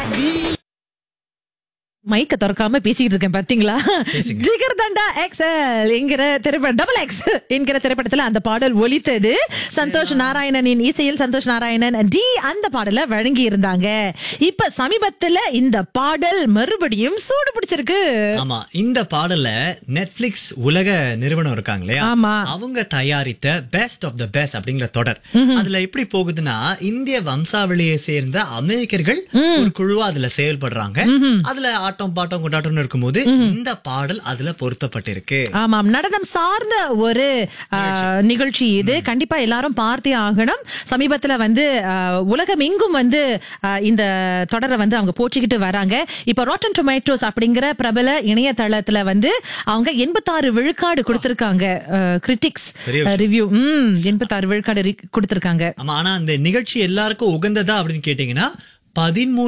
மைக்க திறக்காம பேசிக்கிட்டு இருக்கேன் பாத்தீங்களா பேசுங்க. ஜிகர் தண்டா எக்ஸல் என்கிற திரைப்படம் டபுள் எக்ஸ் என்கிற திரைப்படத்துல அந்த பாடல் ஒலித்தது சந்தோஷ் நாராயணனின் இசையில் சந்தோஷ் நாராயணன் டி அந்த பாடலை வழங்கி இருந்தாங்க இப்ப சமீபத்துல இந்த பாடல் மறுபடியும் சூடு பிடிச்சிருக்கு ஆமா இந்த பாடல நெட்ஃபிளிக்ஸ் உலக நிறுவனம் இருக்காங்க இல்லையா ஆமா. அவங்க தயாரித்த பெஸ்ட் ஆஃப் த பெஸ்ட் அப்படிங்கிற தொடர் அதுல எப்படி போகுதுன்னா இந்திய வம்சாவளியை சேர்ந்த அமெரிக்கர்கள் ஒரு குழுவா அதுல செயல்படுறாங்க அதுல ஆட்டம் பாட்டம் கொண்டாட்டம்னு இருக்கும்போது இந்த பாடல் அதுல பொருத்தப்பட்டிருக்கு ஆமாம் நடனம் சார்ந்த ஒரு ஆ, நிகழ்ச்சி இது கண்டிப்பா எல்லாரும் பார்த்தே ஆகணும் சமீபத்துல வந்து ஆ, உலகம் எங்கும் வந்து ஆ, இந்த தொடரை வந்து அவங்க போற்றிக்கிட்டு வராங்க இப்ப ராட்டன் டொமேட்டோஸ் அப்படிங்கிற பிரபல இணையதளத்துல வந்து அவங்க எண்பத்தாறு விழுக்காடு கொடுத்திருக்காங்க கிரிட்டிக்ஸ் பெரிய ரிவ்யூ ம் எண்பத்தாறு விழுக்காடு ரி- கொடுத்திருக்காங்க ஆமா ஆனா அந்த நிகழ்ச்சி எல்லாருக்கும் உகந்ததா அப்படின்னு கேட்டீங்கன்னா பதிமூணு